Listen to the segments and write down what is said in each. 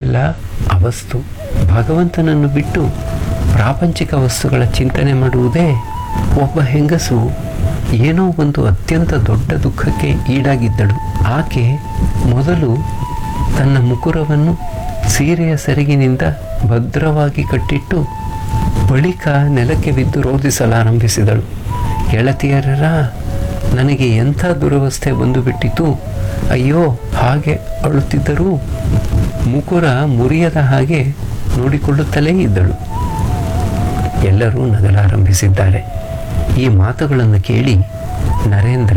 ಎಲ್ಲ ಅವಸ್ತು ಭಗವಂತನನ್ನು ಬಿಟ್ಟು ಪ್ರಾಪಂಚಿಕ ವಸ್ತುಗಳ ಚಿಂತನೆ ಮಾಡುವುದೇ ಒಬ್ಬ ಹೆಂಗಸು ಏನೋ ಒಂದು ಅತ್ಯಂತ ದೊಡ್ಡ ದುಃಖಕ್ಕೆ ಈಡಾಗಿದ್ದಳು ಆಕೆ ಮೊದಲು ತನ್ನ ಮುಕುರವನ್ನು ಸೀರೆಯ ಸೆರಗಿನಿಂದ ಭದ್ರವಾಗಿ ಕಟ್ಟಿಟ್ಟು ಬಳಿಕ ನೆಲಕ್ಕೆ ಬಿದ್ದು ರೋಧಿಸಲಾರಂಭಿಸಿದಳು ಗೆಳತಿಯರ ನನಗೆ ಎಂಥ ದುರವಸ್ಥೆ ಬಂದು ಬಿಟ್ಟಿತು ಅಯ್ಯೋ ಹಾಗೆ ಅಳುತ್ತಿದ್ದರೂ ಮುಕುರ ಮುರಿಯದ ಹಾಗೆ ನೋಡಿಕೊಳ್ಳುತ್ತಲೇ ಇದ್ದಳು ಎಲ್ಲರೂ ನಗಲಾರಂಭಿಸಿದ್ದಾರೆ ಈ ಮಾತುಗಳನ್ನು ಕೇಳಿ ನರೇಂದ್ರ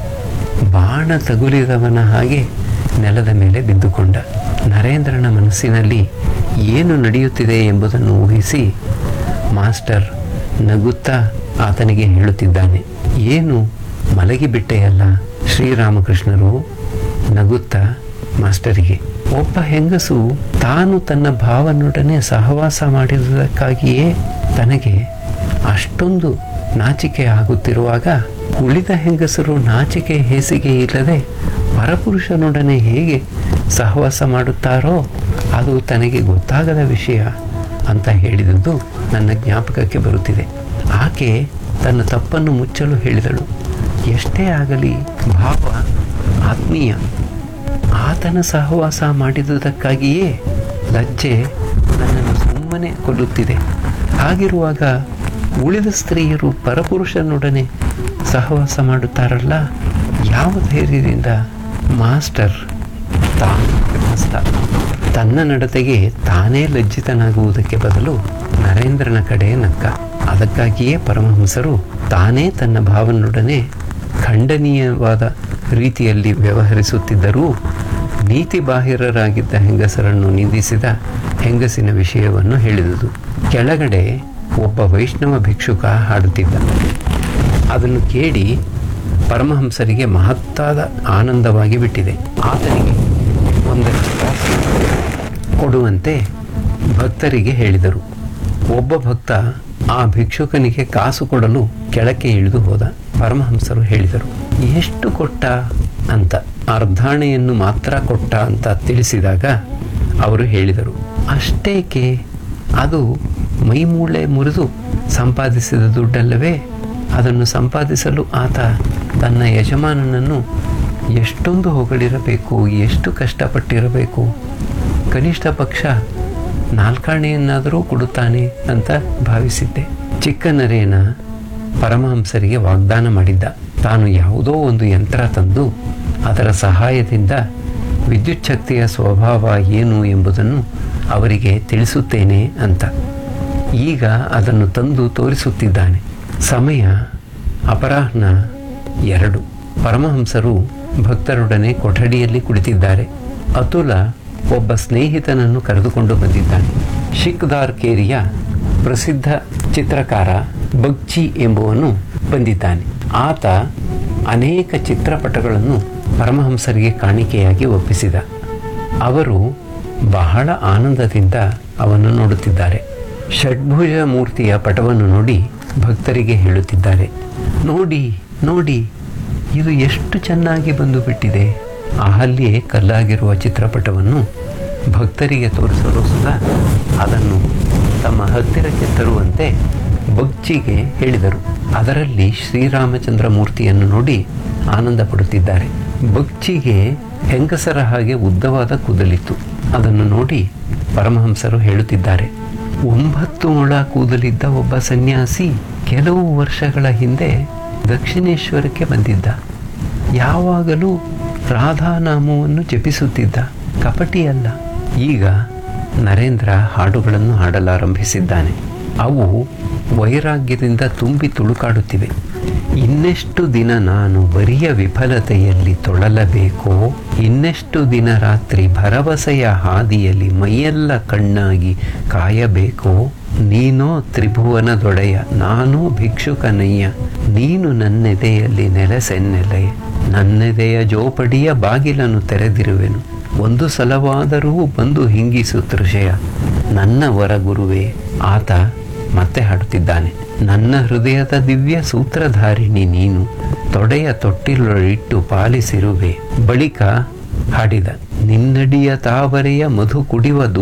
ಬಾಣ ತಗುಲಿದವನ ಹಾಗೆ ನೆಲದ ಮೇಲೆ ಬಿದ್ದುಕೊಂಡ ನರೇಂದ್ರನ ಮನಸ್ಸಿನಲ್ಲಿ ಏನು ನಡೆಯುತ್ತಿದೆ ಎಂಬುದನ್ನು ಊಹಿಸಿ ಮಾಸ್ಟರ್ ನಗುತ್ತಾ ಆತನಿಗೆ ಹೇಳುತ್ತಿದ್ದಾನೆ ಏನು ಮಲಗಿಬಿಟ್ಟೆಯಲ್ಲ ಶ್ರೀರಾಮಕೃಷ್ಣರು ನಗುತ್ತಾ ಮಾಸ್ಟರಿಗೆ ಒಬ್ಬ ಹೆಂಗಸು ತಾನು ತನ್ನ ಭಾವನೊಡನೆ ಸಹವಾಸ ಮಾಡಿರುವುದಕ್ಕಾಗಿಯೇ ತನಗೆ ಅಷ್ಟೊಂದು ನಾಚಿಕೆ ಆಗುತ್ತಿರುವಾಗ ಉಳಿದ ಹೆಂಗಸರು ನಾಚಿಕೆ ಹೇಸಿಗೆ ಇಲ್ಲದೆ ಪರಪುರುಷನೊಡನೆ ಹೇಗೆ ಸಹವಾಸ ಮಾಡುತ್ತಾರೋ ಅದು ತನಗೆ ಗೊತ್ತಾಗದ ವಿಷಯ ಅಂತ ಹೇಳಿದುದು ನನ್ನ ಜ್ಞಾಪಕಕ್ಕೆ ಬರುತ್ತಿದೆ ಆಕೆ ತನ್ನ ತಪ್ಪನ್ನು ಮುಚ್ಚಲು ಹೇಳಿದಳು ಎಷ್ಟೇ ಆಗಲಿ ಭಾವ ಆತ್ಮೀಯ ಆತನ ಸಹವಾಸ ಮಾಡಿದುದಕ್ಕಾಗಿಯೇ ಲಜ್ಜೆ ನನ್ನನ್ನು ಸುಮ್ಮನೆ ಕೊಲ್ಲುತ್ತಿದೆ ಹಾಗಿರುವಾಗ ಉಳಿದ ಸ್ತ್ರೀಯರು ಪರಪುರುಷನೊಡನೆ ಸಹವಾಸ ಮಾಡುತ್ತಾರಲ್ಲ ಯಾವ ಧೈರ್ಯದಿಂದ ಮಾಸ್ಟರ್ ತಾನು ಗೃಹಸ್ಥ ತನ್ನ ನಡತೆಗೆ ತಾನೇ ಲಜ್ಜಿತನಾಗುವುದಕ್ಕೆ ಬದಲು ನರೇಂದ್ರನ ಕಡೆ ನಕ್ಕ ಅದಕ್ಕಾಗಿಯೇ ಪರಮಹಂಸರು ತಾನೇ ತನ್ನ ಭಾವನೊಡನೆ ಖಂಡನೀಯವಾದ ರೀತಿಯಲ್ಲಿ ವ್ಯವಹರಿಸುತ್ತಿದ್ದರೂ ನೀತಿ ಬಾಹಿರರಾಗಿದ್ದ ಹೆಂಗಸರನ್ನು ನಿಂದಿಸಿದ ಹೆಂಗಸಿನ ವಿಷಯವನ್ನು ಹೇಳಿದುದು ಕೆಳಗಡೆ ಒಬ್ಬ ವೈಷ್ಣವ ಭಿಕ್ಷುಕ ಹಾಡುತ್ತಿದ್ದ ಅದನ್ನು ಕೇಳಿ ಪರಮಹಂಸರಿಗೆ ಮಹತ್ತಾದ ಆನಂದವಾಗಿ ಬಿಟ್ಟಿದೆ ಆತನಿಗೆ ಒಂದಷ್ಟು ಕಾಸು ಕೊಡುವಂತೆ ಭಕ್ತರಿಗೆ ಹೇಳಿದರು ಒಬ್ಬ ಭಕ್ತ ಆ ಭಿಕ್ಷುಕನಿಗೆ ಕಾಸು ಕೊಡಲು ಕೆಳಕ್ಕೆ ಇಳಿದು ಹೋದ ಪರಮಹಂಸರು ಹೇಳಿದರು ಎಷ್ಟು ಕೊಟ್ಟ ಅಂತ ಅರ್ಧಾಣೆಯನ್ನು ಮಾತ್ರ ಕೊಟ್ಟ ಅಂತ ತಿಳಿಸಿದಾಗ ಅವರು ಹೇಳಿದರು ಅಷ್ಟೇಕೆ ಅದು ಮೈಮೂಳೆ ಮುರಿದು ಸಂಪಾದಿಸಿದ ದುಡ್ಡಲ್ಲವೇ ಅದನ್ನು ಸಂಪಾದಿಸಲು ಆತ ತನ್ನ ಯಜಮಾನನನ್ನು ಎಷ್ಟೊಂದು ಹೊಗಳಿರಬೇಕು ಎಷ್ಟು ಕಷ್ಟಪಟ್ಟಿರಬೇಕು ಕನಿಷ್ಠ ಪಕ್ಷ ನಾಲ್ಕಾಣೆಯನ್ನಾದರೂ ಕೊಡುತ್ತಾನೆ ಅಂತ ಭಾವಿಸಿದ್ದೆ ಚಿಕ್ಕ ನರೇನ ಪರಮಹಂಸರಿಗೆ ವಾಗ್ದಾನ ಮಾಡಿದ್ದ ತಾನು ಯಾವುದೋ ಒಂದು ಯಂತ್ರ ತಂದು ಅದರ ಸಹಾಯದಿಂದ ವಿದ್ಯುತ್ ಶಕ್ತಿಯ ಸ್ವಭಾವ ಏನು ಎಂಬುದನ್ನು ಅವರಿಗೆ ತಿಳಿಸುತ್ತೇನೆ ಅಂತ ಈಗ ಅದನ್ನು ತಂದು ತೋರಿಸುತ್ತಿದ್ದಾನೆ ಸಮಯ ಅಪರಾಹ್ನ ಎರಡು ಪರಮಹಂಸರು ಭಕ್ತರೊಡನೆ ಕೊಠಡಿಯಲ್ಲಿ ಕುಳಿತಿದ್ದಾರೆ ಅತುಲ ಒಬ್ಬ ಸ್ನೇಹಿತನನ್ನು ಕರೆದುಕೊಂಡು ಬಂದಿದ್ದಾನೆ ಶಿಕ್ದಾರ್ ಕೇರಿಯ ಪ್ರಸಿದ್ಧ ಚಿತ್ರಕಾರ ಬಗ್ಚಿ ಎಂಬುವನು ಬಂದಿದ್ದಾನೆ ಆತ ಅನೇಕ ಚಿತ್ರಪಟಗಳನ್ನು ಪರಮಹಂಸರಿಗೆ ಕಾಣಿಕೆಯಾಗಿ ಒಪ್ಪಿಸಿದ ಅವರು ಬಹಳ ಆನಂದದಿಂದ ಅವನ್ನು ನೋಡುತ್ತಿದ್ದಾರೆ ಷಡ್ಭುಜ ಮೂರ್ತಿಯ ಪಟವನ್ನು ನೋಡಿ ಭಕ್ತರಿಗೆ ಹೇಳುತ್ತಿದ್ದಾರೆ ನೋಡಿ ನೋಡಿ ಇದು ಎಷ್ಟು ಚೆನ್ನಾಗಿ ಬಂದು ಬಿಟ್ಟಿದೆ ಅಹಲ್ಯೆ ಕಲ್ಲಾಗಿರುವ ಚಿತ್ರಪಟವನ್ನು ಭಕ್ತರಿಗೆ ತೋರಿಸಲು ಸುಧಾ ಅದನ್ನು ತಮ್ಮ ಹತ್ತಿರಕ್ಕೆ ತರುವಂತೆ ಬಗ್ಚಿಗೆ ಹೇಳಿದರು ಅದರಲ್ಲಿ ಶ್ರೀರಾಮಚಂದ್ರ ಮೂರ್ತಿಯನ್ನು ನೋಡಿ ಆನಂದ ಪಡುತ್ತಿದ್ದಾರೆ ಬಗ್ಚಿಗೆ ಹೆಂಗಸರ ಹಾಗೆ ಉದ್ದವಾದ ಕೂದಲಿತ್ತು ಅದನ್ನು ನೋಡಿ ಪರಮಹಂಸರು ಹೇಳುತ್ತಿದ್ದಾರೆ ಒಂಬತ್ತು ಮೊಳ ಕೂದಲಿದ್ದ ಒಬ್ಬ ಸನ್ಯಾಸಿ ಕೆಲವು ವರ್ಷಗಳ ಹಿಂದೆ ದಕ್ಷಿಣೇಶ್ವರಕ್ಕೆ ಬಂದಿದ್ದ ಯಾವಾಗಲೂ ರಾಧಾನಾಮವನ್ನು ಜಪಿಸುತ್ತಿದ್ದ ಕಪಟಿಯಲ್ಲ ಈಗ ನರೇಂದ್ರ ಹಾಡುಗಳನ್ನು ಹಾಡಲಾರಂಭಿಸಿದ್ದಾನೆ ಅವು ವೈರಾಗ್ಯದಿಂದ ತುಂಬಿ ತುಳುಕಾಡುತ್ತಿವೆ ಇನ್ನೆಷ್ಟು ದಿನ ನಾನು ಬರಿಯ ವಿಫಲತೆಯಲ್ಲಿ ತೊಳಲಬೇಕೋ ಇನ್ನೆಷ್ಟು ದಿನ ರಾತ್ರಿ ಭರವಸೆಯ ಹಾದಿಯಲ್ಲಿ ಮೈಯೆಲ್ಲ ಕಣ್ಣಾಗಿ ಕಾಯಬೇಕೋ ನೀನೋ ತ್ರಿಭುವನದೊಡೆಯ ನಾನೋ ಭಿಕ್ಷುಕನಯ್ಯ ನೀನು ನನ್ನೆದೆಯಲ್ಲಿ ನೆಲೆಸೆನ್ನೆಲೆ ನನ್ನೆದೆಯ ಜೋಪಡಿಯ ಬಾಗಿಲನ್ನು ತೆರೆದಿರುವೆನು ಒಂದು ಸಲವಾದರೂ ಬಂದು ಹಿಂಗಿಸು ತೃಷಯ ನನ್ನ ವರ ಗುರುವೇ ಆತ ಮತ್ತೆ ಹಾಡುತ್ತಿದ್ದಾನೆ ನನ್ನ ಹೃದಯದ ದಿವ್ಯ ಸೂತ್ರಧಾರಿಣಿ ನೀನು ತೊಡೆಯ ತೊಟ್ಟಿಲೊಳಿಟ್ಟು ಪಾಲಿಸಿರುವೆ ಬಳಿಕ ಹಾಡಿದ ನಿನ್ನಡಿಯ ತಾವರೆಯ ಮಧು ಕುಡಿವ